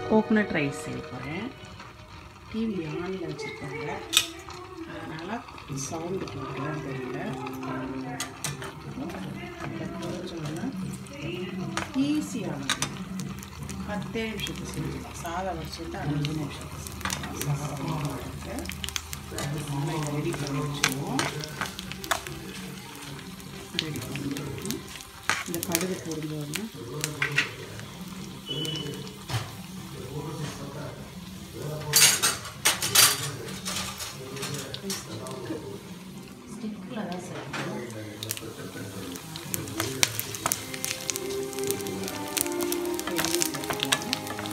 Coconut rice செய்ய போகிறேன் TV ஆனில் வச்சுருக்காங்க அதனால் சவுண்டு கேட்கலாம் தெரியல ஈஸியானது பத்தே நிமிஷத்துக்கு செஞ்சுக்கலாம் சாதம் வச்சுட்டு அஞ்சு நிமிஷத்துக்கு செஞ்சுக்கலாம் சாதம் போட்டு நம்ம இதை ரெடி பண்ணி வச்சுருவோம் ரெடி பண்ணி வச்சுருவோம் இந்த கடுகு பொரிஞ்சோடனே ஸ்டிக்கில் தான் செய்யணும் எண்ணெய் சேர்த்துக்கலாம்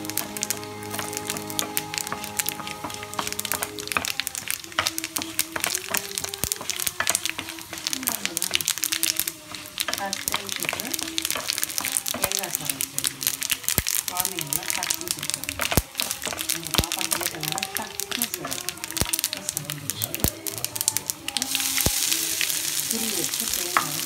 பத்து நிமிஷத்துக்கு தேங்காய் சாதம் செய்யணும் குழந்தைங்களாம் டக்குன்னு செய்யணும் எங்கள் பாப்பா கேட்டனால டக்குன்னு செய்யணும் துரி வச்சு தேங்காய்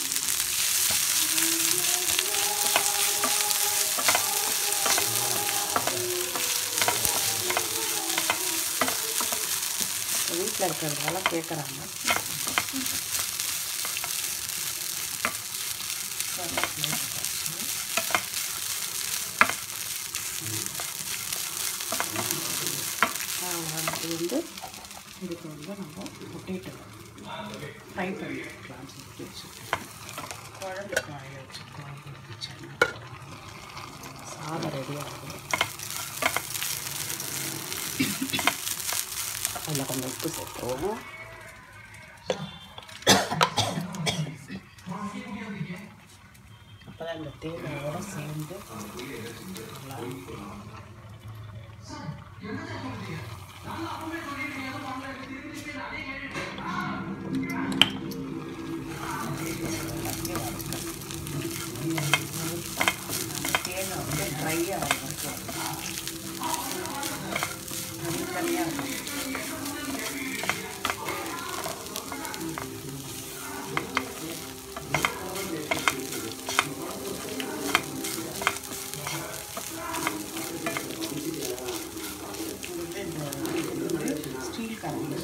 வீட்டில் இருக்கிறதால கேட்குறாங்க இது வந்து இதுக்கு வந்து நம்ம பொட்டேட்டோ ஃப்ரை பண்ணி வைக்கலாம் சொல்லி வச்சுருக்கோம் குழம்பு காய வச்சுருக்கோம் கிச்சன் சாதம் ரெடி ஆகும் அதில் கொஞ்சம் உப்பு சேர்த்துருவோம் அப்போ தான் இந்த தேங்காயோட சேர்ந்து நல்லா இருக்கும். அந்த தேங்காய் வந்து ட்ரை ஆகும் தனியாக இருக்கும் ஸ்டீல் கரண்டி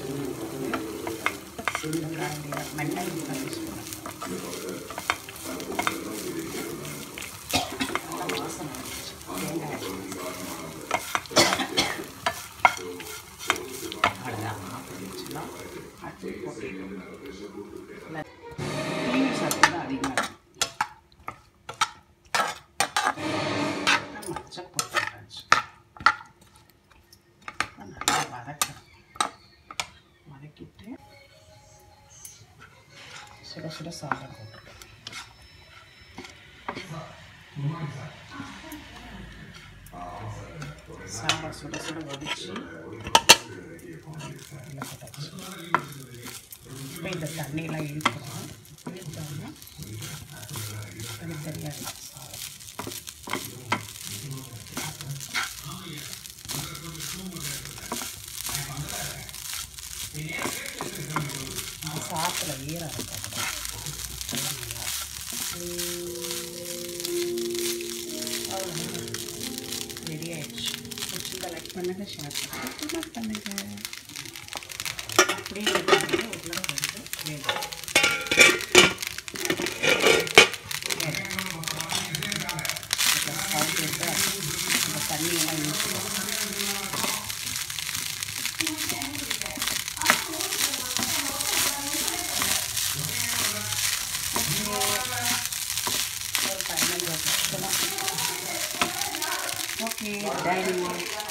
இந்த கரண்டியில் மண்ணெண்ணெய் கரண்டி சொல்லுவேன் நல்லா வாசனை வந்துச்சு. தேங்காய் அவ்வளோதான் ஆஃப் பண்ணிச்சுலாம் அடுத்து போட்டு கிளீன் சத்து தான் அதிகமாக இருக்கும் மச்ச போட்டாச்சு நல்லா வதக்கிறேன் வதக்கிட்டு சுட சுட சாதம் போட்டுருக்கேன் சாம்பார் சுட சுட வடிச்சு நல்லா போட்டாச்சு இப்போ இந்த தண்ணியெலாம் இழுக்கிறோம் இழுத்தோம்னா தனித்தனியாக சாதம் இந்த சாப்பிட ஈரம் இருக்கக்கூடாது அதெல்லாம் நல்லா அவ்வளோதான் ரெடி ஆயிடுச்சு பிடிச்சிருந்தா லைக் பண்ணுங்க ஷேர் பண்ணுங்க கமெண்ட் பண்ணுங்க அப்படியே இருக்காங்க உருளைக்கிழங்கு வேணும் சவுண்ட் வந்து அந்த தண்ணியெல்லாம் யூஸ் ஒரு பதினஞ்சு வருஷம் ஓகே டைனிங்